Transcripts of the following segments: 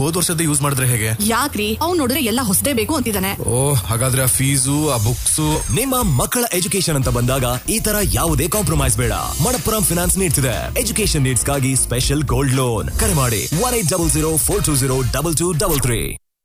ಹೋದ್ ವರ್ಷದ ಯೂಸ್ ಮಾಡಿದ್ರೆ ಹೇಗೆ ಯಾಕ್ರಿ ಅವ್ನ್ ನೋಡಿದ್ರೆ ಎಲ್ಲ ಹೊಸದೇ ಬೇಕು ಅಂತಿದ್ದಾನೆ ಓ ಹಾಗಾದ್ರೆ ಆ ಫೀಸು ಆ ಬುಕ್ಸು ನಿಮ್ಮ ಮಕ್ಕಳ ಎಜುಕೇಶನ್ ಅಂತ ಬಂದಾಗ ಈ ತರ ಯಾವುದೇ ಕಾಂಪ್ರಮೈಸ್ ಬೇಡ ಮಣಪ್ಪುರಂ ಫಿನಾನ್ಸ್ ನೀಡ್ತಿದೆ ಎಜುಕೇಶನ್ ನೀಡ್ಸ್ ಗಾಗಿ ಸ್ಪೆಷಲ್ ಗೋಲ್ಡ್ ಲೋನ್ ಕರೆ ಮಾಡಿ one eight double zero four two zero double two double three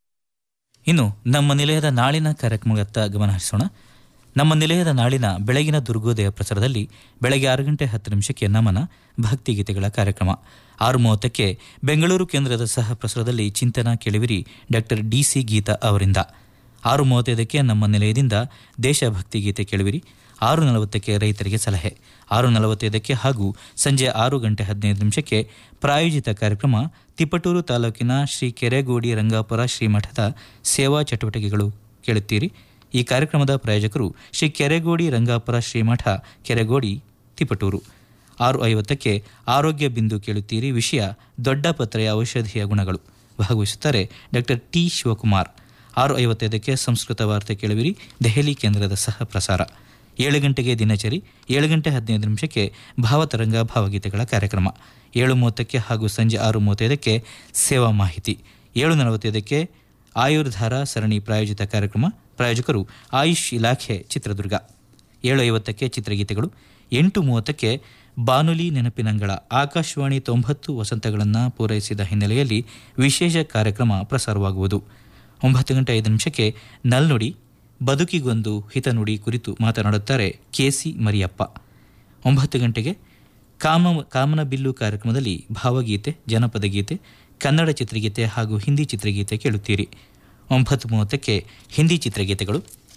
ಇನ್ನು ನಮ್ಮ ನಿಲಯದ ನಾಳಿನ ಕಾರ್ಯಕ್ರಮದತ್ತ ಗಮನ ಹರಿಸೋಣ ನಮ್ಮ ನಿಲಯದ ನಾಳಿನ ಬೆಳಗಿನ ದುರ್ಗೋದಯ ಪ್ರಸಾರದಲ್ಲಿ ಬೆಳಗ್ಗೆ ಆರು ಗಂಟೆ ಹತ್ತು ನಿಮಿಷಕ್ಕೆ ನಮನ ಭಕ್ತಿಗೀತೆಗಳ ಕಾರ್ಯಕ್ರಮ ಆರು ಮೂವತ್ತಕ್ಕೆ ಬೆಂಗಳೂರು ಕೇಂದ್ರದ ಸಹ ಪ್ರಸಾರದಲ್ಲಿ ಚಿಂತನ ಕೆಳವಿರಿ ಡಾಕ್ಟರ್ ಡಿ ಸಿ ಗೀತಾ ಅವರಿಂದ ಆರು ಮೂವತ್ತೈದಕ್ಕೆ ನಮ್ಮ ನಿಲಯದಿಂದ ದೇಶಭಕ್ತಿ ಗೀತೆ ಕೇಳುವಿರಿ ಆರು ನಲವತ್ತಕ್ಕೆ ರೈತರಿಗೆ ಸಲಹೆ ಆರು ನಲವತ್ತೈದಕ್ಕೆ ಹಾಗೂ ಸಂಜೆ ಆರು ಗಂಟೆ ಹದಿನೈದು ನಿಮಿಷಕ್ಕೆ ಪ್ರಾಯೋಜಿತ ಕಾರ್ಯಕ್ರಮ ತಿಪಟೂರು ತಾಲೂಕಿನ ಶ್ರೀ ಕೆರೆಗೋಡಿ ರಂಗಾಪುರ ಶ್ರೀಮಠದ ಸೇವಾ ಚಟುವಟಿಕೆಗಳು ಕೇಳುತ್ತೀರಿ ಈ ಕಾರ್ಯಕ್ರಮದ ಪ್ರಾಯೋಜಕರು ಶ್ರೀ ಕೆರೆಗೋಡಿ ರಂಗಾಪುರ ಶ್ರೀಮಠ ಕೆರೆಗೋಡಿ ತಿಪಟೂರು ಆರು ಐವತ್ತಕ್ಕೆ ಆರೋಗ್ಯ ಬಿಂದು ಕೇಳುತ್ತೀರಿ ವಿಷಯ ದೊಡ್ಡ ಪತ್ರೆಯ ಔಷಧಿಯ ಗುಣಗಳು ಭಾಗವಹಿಸುತ್ತಾರೆ ಡಾಕ್ಟರ್ ಟಿ ಶಿವಕುಮಾರ್ ಆರು ಐವತ್ತೈದಕ್ಕೆ ಸಂಸ್ಕೃತ ವಾರ್ತೆ ಕೇಳುವಿರಿ ದೆಹಲಿ ಕೇಂದ್ರದ ಸಹ ಪ್ರಸಾರ ಏಳು ಗಂಟೆಗೆ ದಿನಚರಿ ಏಳು ಗಂಟೆ ಹದಿನೈದು ನಿಮಿಷಕ್ಕೆ ಭಾವತರಂಗ ಭಾವಗೀತೆಗಳ ಕಾರ್ಯಕ್ರಮ ಏಳು ಮೂವತ್ತಕ್ಕೆ ಹಾಗೂ ಸಂಜೆ ಆರು ಮೂವತ್ತೈದಕ್ಕೆ ಸೇವಾ ಮಾಹಿತಿ ಏಳು ನಲವತ್ತೈದಕ್ಕೆ ಆಯುರ್ಧಾರ ಸರಣಿ ಪ್ರಾಯೋಜಿತ ಕಾರ್ಯಕ್ರಮ ಪ್ರಾಯೋಜಕರು ಆಯುಷ್ ಇಲಾಖೆ ಚಿತ್ರದುರ್ಗ ಏಳು ಐವತ್ತಕ್ಕೆ ಚಿತ್ರಗೀತೆಗಳು ಎಂಟು ಮೂವತ್ತಕ್ಕೆ ಬಾನುಲಿ ನೆನಪಿನಂಗಳ ಆಕಾಶವಾಣಿ ತೊಂಬತ್ತು ವಸಂತಗಳನ್ನು ಪೂರೈಸಿದ ಹಿನ್ನೆಲೆಯಲ್ಲಿ ವಿಶೇಷ ಕಾರ್ಯಕ್ರಮ ಪ್ರಸಾರವಾಗುವುದು ಒಂಬತ್ತು ಗಂಟೆ ಐದು ನಿಮಿಷಕ್ಕೆ ನಲ್ನುಡಿ ಬದುಕಿಗೊಂದು ಹಿತನುಡಿ ಕುರಿತು ಮಾತನಾಡುತ್ತಾರೆ ಕೆಸಿ ಮರಿಯಪ್ಪ ಒಂಬತ್ತು ಗಂಟೆಗೆ ಕಾಮ ಕಾಮನ ಬಿಲ್ಲು ಕಾರ್ಯಕ್ರಮದಲ್ಲಿ ಭಾವಗೀತೆ ಜನಪದ ಗೀತೆ ಕನ್ನಡ ಚಿತ್ರಗೀತೆ ಹಾಗೂ ಹಿಂದಿ ಚಿತ್ರಗೀತೆ ಕೇಳುತ್ತೀರಿ ಒಂಬತ್ತು ಮೂವತ್ತಕ್ಕೆ ಹಿಂದಿ ಚಿತ್ರಗೀತೆಗಳು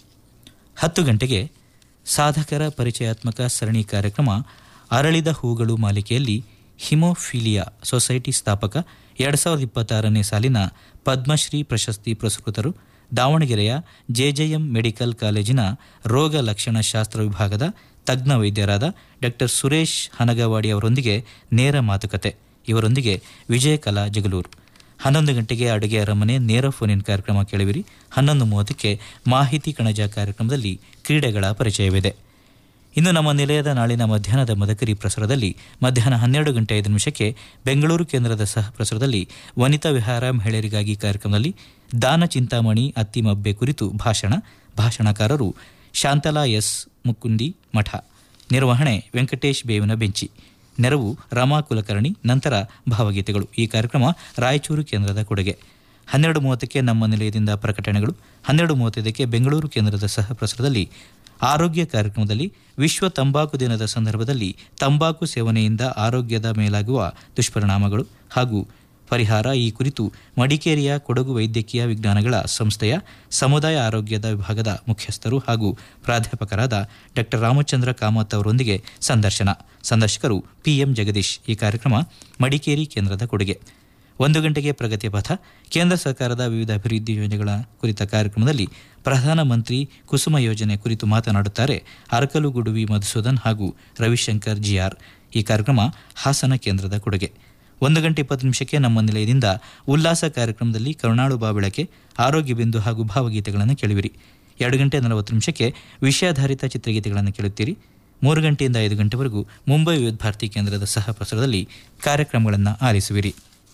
ಹತ್ತು ಗಂಟೆಗೆ ಸಾಧಕರ ಪರಿಚಯಾತ್ಮಕ ಸರಣಿ ಕಾರ್ಯಕ್ರಮ ಅರಳಿದ ಹೂಗಳು ಮಾಲಿಕೆಯಲ್ಲಿ ಹಿಮೋಫಿಲಿಯಾ ಸೊಸೈಟಿ ಸ್ಥಾಪಕ ಎರಡು ಸಾವಿರದ ಇಪ್ಪತ್ತಾರನೇ ಸಾಲಿನ ಪದ್ಮಶ್ರೀ ಪ್ರಶಸ್ತಿ ಪುರಸ್ಕೃತರು ದಾವಣಗೆರೆಯ ಜೆಜೆಎಂ ಮೆಡಿಕಲ್ ಕಾಲೇಜಿನ ರೋಗ ಲಕ್ಷಣ ಶಾಸ್ತ್ರ ವಿಭಾಗದ ತಜ್ಞ ವೈದ್ಯರಾದ ಡಾಕ್ಟರ್ ಸುರೇಶ್ ಹನಗವಾಡಿ ಅವರೊಂದಿಗೆ ನೇರ ಮಾತುಕತೆ ಇವರೊಂದಿಗೆ ವಿಜಯಕಲಾ ಜಗಲೂರು ಹನ್ನೊಂದು ಗಂಟೆಗೆ ಅಡುಗೆ ಅರಮನೆ ನೇರ ಫೋನ್ ಇನ್ ಕಾರ್ಯಕ್ರಮ ಕೇಳುವಿರಿ ಹನ್ನೊಂದು ಮೂವತ್ತಕ್ಕೆ ಮಾಹಿತಿ ಕಣಜ ಕಾರ್ಯಕ್ರಮದಲ್ಲಿ ಕ್ರೀಡೆಗಳ ಪರಿಚಯವಿದೆ ಇನ್ನು ನಮ್ಮ ನಿಲಯದ ನಾಳಿನ ಮಧ್ಯಾಹ್ನದ ಮದಕರಿ ಪ್ರಸಾರದಲ್ಲಿ ಮಧ್ಯಾಹ್ನ ಹನ್ನೆರಡು ಗಂಟೆ ಐದು ನಿಮಿಷಕ್ಕೆ ಬೆಂಗಳೂರು ಕೇಂದ್ರದ ಸಹ ಪ್ರಸಾರದಲ್ಲಿ ವನಿತಾ ವಿಹಾರ ಮಹಿಳೆಯರಿಗಾಗಿ ಕಾರ್ಯಕ್ರಮದಲ್ಲಿ ದಾನ ಚಿಂತಾಮಣಿ ಅತ್ತಿಮಬ್ಬೆ ಕುರಿತು ಭಾಷಣ ಭಾಷಣಕಾರರು ಶಾಂತಲಾ ಎಸ್ ಮುಕುಂದಿ ಮಠ ನಿರ್ವಹಣೆ ವೆಂಕಟೇಶ್ ಬೇವಿನ ಬೆಂಚಿ ನೆರವು ರಮಾ ಕುಲಕರ್ಣಿ ನಂತರ ಭಾವಗೀತೆಗಳು ಈ ಕಾರ್ಯಕ್ರಮ ರಾಯಚೂರು ಕೇಂದ್ರದ ಕೊಡುಗೆ ಹನ್ನೆರಡು ಮೂವತ್ತಕ್ಕೆ ನಮ್ಮ ನಿಲಯದಿಂದ ಪ್ರಕಟಣೆಗಳು ಹನ್ನೆರಡು ಮೂವತ್ತೈದಕ್ಕೆ ಬೆಂಗಳೂರು ಕೇಂದ್ರದ ಸಹ ಪ್ರಸಾರದಲ್ಲಿ ಆರೋಗ್ಯ ಕಾರ್ಯಕ್ರಮದಲ್ಲಿ ವಿಶ್ವ ತಂಬಾಕು ದಿನದ ಸಂದರ್ಭದಲ್ಲಿ ತಂಬಾಕು ಸೇವನೆಯಿಂದ ಆರೋಗ್ಯದ ಮೇಲಾಗುವ ದುಷ್ಪರಿಣಾಮಗಳು ಹಾಗೂ ಪರಿಹಾರ ಈ ಕುರಿತು ಮಡಿಕೇರಿಯ ಕೊಡಗು ವೈದ್ಯಕೀಯ ವಿಜ್ಞಾನಗಳ ಸಂಸ್ಥೆಯ ಸಮುದಾಯ ಆರೋಗ್ಯದ ವಿಭಾಗದ ಮುಖ್ಯಸ್ಥರು ಹಾಗೂ ಪ್ರಾಧ್ಯಾಪಕರಾದ ಡಾಕ್ಟರ್ ರಾಮಚಂದ್ರ ಕಾಮತ್ ಅವರೊಂದಿಗೆ ಸಂದರ್ಶನ ಸಂದರ್ಶಕರು ಪಿಎಂ ಜಗದೀಶ್ ಈ ಕಾರ್ಯಕ್ರಮ ಮಡಿಕೇರಿ ಕೇಂದ್ರದ ಕೊಡುಗೆ ಒಂದು ಗಂಟೆಗೆ ಪ್ರಗತಿ ಪಥ ಕೇಂದ್ರ ಸರ್ಕಾರದ ವಿವಿಧ ಅಭಿವೃದ್ಧಿ ಯೋಜನೆಗಳ ಕುರಿತ ಕಾರ್ಯಕ್ರಮದಲ್ಲಿ ಪ್ರಧಾನಮಂತ್ರಿ ಕುಸುಮ ಯೋಜನೆ ಕುರಿತು ಮಾತನಾಡುತ್ತಾರೆ ಅರಕಲುಗುಡುವಿ ಮಧುಸೂದನ್ ಹಾಗೂ ರವಿಶಂಕರ್ ಜಿಆರ್ ಈ ಕಾರ್ಯಕ್ರಮ ಹಾಸನ ಕೇಂದ್ರದ ಕೊಡುಗೆ ಒಂದು ಗಂಟೆ ಇಪ್ಪತ್ತು ನಿಮಿಷಕ್ಕೆ ನಮ್ಮ ನಿಲಯದಿಂದ ಉಲ್ಲಾಸ ಕಾರ್ಯಕ್ರಮದಲ್ಲಿ ಕರುಣಾಳು ಬಾಬೆಳಕೆ ಆರೋಗ್ಯ ಬಿಂದು ಹಾಗೂ ಭಾವಗೀತೆಗಳನ್ನು ಕೇಳುವಿರಿ ಎರಡು ಗಂಟೆ ನಲವತ್ತು ನಿಮಿಷಕ್ಕೆ ವಿಷಯಾಧಾರಿತ ಚಿತ್ರಗೀತೆಗಳನ್ನು ಕೇಳುತ್ತೀರಿ ಮೂರು ಗಂಟೆಯಿಂದ ಐದು ಗಂಟೆವರೆಗೂ ಮುಂಬೈ ವಿವಿಧ ಭಾರತಿ ಕೇಂದ್ರದ ಸಹ ಪ್ರಸಾರದಲ್ಲಿ ಕಾರ್ಯಕ್ರಮಗಳನ್ನು ಆಲಿಸುವಿರಿ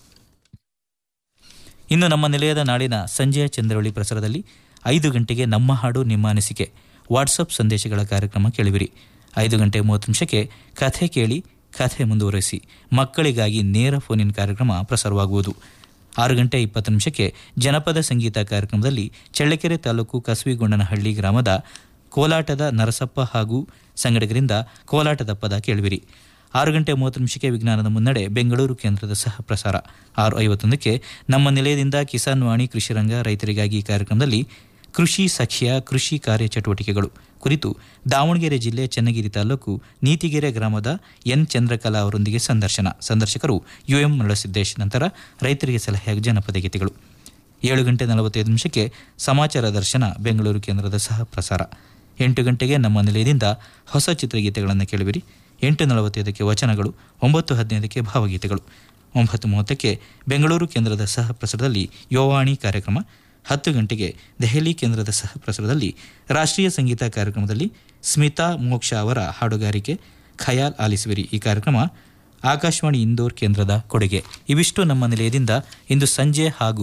ಇನ್ನು ನಮ್ಮ ನಿಲಯದ ನಾಳಿನ ಸಂಜೆಯ ಚಂದ್ರವಳಿ ಪ್ರಸಾರದಲ್ಲಿ ಐದು ಗಂಟೆಗೆ ನಮ್ಮ ಹಾಡು ನಿಮ್ಮ ಅನಿಸಿಕೆ ವಾಟ್ಸಪ್ ಸಂದೇಶಗಳ ಕಾರ್ಯಕ್ರಮ ಕೇಳುವಿರಿ ಐದು ಗಂಟೆ ಮೂವತ್ತು ನಿಮಿಷಕ್ಕೆ ಕಥೆ ಕೇಳಿ ಕಥೆ ಮುಂದುವರೆಸಿ ಮಕ್ಕಳಿಗಾಗಿ ನೇರ ಫೋನ್ ಇನ್ ಕಾರ್ಯಕ್ರಮ ಪ್ರಸಾರವಾಗುವುದು ಆರು ಗಂಟೆ ಇಪ್ಪತ್ತು ನಿಮಿಷಕ್ಕೆ ಜನಪದ ಸಂಗೀತ ಕಾರ್ಯಕ್ರಮದಲ್ಲಿ ಚಳ್ಳಕೆರೆ ತಾಲೂಕು ಕಸವಿಗೊಂಡನಹಳ್ಳಿ ಗ್ರಾಮದ ಕೋಲಾಟದ ನರಸಪ್ಪ ಹಾಗೂ ಸಂಗಡಿಗರಿಂದ ಕೋಲಾಟದ ಪದ ಕೇಳುವಿರಿ ಆರು ಗಂಟೆ ಮೂವತ್ತು ನಿಮಿಷಕ್ಕೆ ವಿಜ್ಞಾನದ ಮುನ್ನಡೆ ಬೆಂಗಳೂರು ಕೇಂದ್ರದ ಸಹ ಪ್ರಸಾರ ಆರು ಐವತ್ತೊಂದಕ್ಕೆ ನಮ್ಮ ನಿಲಯದಿಂದ ಕಿಸಾನ್ ವಾಣಿ ಕೃಷಿರಂಗ ರೈತರಿಗಾಗಿ ಈ ಕಾರ್ಯಕ್ರಮದಲ್ಲಿ ಕೃಷಿ ಸಖ್ಯ ಕೃಷಿ ಕಾರ್ಯ ಚಟುವಟಿಕೆಗಳು ಕುರಿತು ದಾವಣಗೆರೆ ಜಿಲ್ಲೆ ಚನ್ನಗಿರಿ ತಾಲೂಕು ನೀತಿಗೆರೆ ಗ್ರಾಮದ ಎನ್ ಚಂದ್ರಕಲಾ ಅವರೊಂದಿಗೆ ಸಂದರ್ಶನ ಸಂದರ್ಶಕರು ಯುಎಂ ನಳಸಿದ್ದೇಶ್ ನಂತರ ರೈತರಿಗೆ ಸಲಹೆ ಜನಪದ ಗೀತೆಗಳು ಏಳು ಗಂಟೆ ನಲವತ್ತೈದು ನಿಮಿಷಕ್ಕೆ ಸಮಾಚಾರ ದರ್ಶನ ಬೆಂಗಳೂರು ಕೇಂದ್ರದ ಸಹ ಪ್ರಸಾರ ಎಂಟು ಗಂಟೆಗೆ ನಮ್ಮ ನಿಲಯದಿಂದ ಹೊಸ ಚಿತ್ರಗೀತೆಗಳನ್ನು ಕೇಳುವಿರಿ ಎಂಟು ನಲವತ್ತೈದಕ್ಕೆ ವಚನಗಳು ಒಂಬತ್ತು ಹದಿನೈದಕ್ಕೆ ಭಾವಗೀತೆಗಳು ಒಂಬತ್ತು ಮೂವತ್ತಕ್ಕೆ ಬೆಂಗಳೂರು ಕೇಂದ್ರದ ಸಹ ಪ್ರಸಾರದಲ್ಲಿ ಯೋವಾಣಿ ಕಾರ್ಯಕ್ರಮ ಹತ್ತು ಗಂಟೆಗೆ ದೆಹಲಿ ಕೇಂದ್ರದ ಸಹ ಪ್ರಸಾರದಲ್ಲಿ ರಾಷ್ಟ್ರೀಯ ಸಂಗೀತ ಕಾರ್ಯಕ್ರಮದಲ್ಲಿ ಸ್ಮಿತಾ ಮೋಕ್ಷ ಅವರ ಹಾಡುಗಾರಿಕೆ ಖಯಾಲ್ ಆಲಿಸುವಿರಿ ಈ ಕಾರ್ಯಕ್ರಮ ಆಕಾಶವಾಣಿ ಇಂದೋರ್ ಕೇಂದ್ರದ ಕೊಡುಗೆ ಇವಿಷ್ಟು ನಮ್ಮ ನಿಲಯದಿಂದ ಇಂದು ಸಂಜೆ ಹಾಗೂ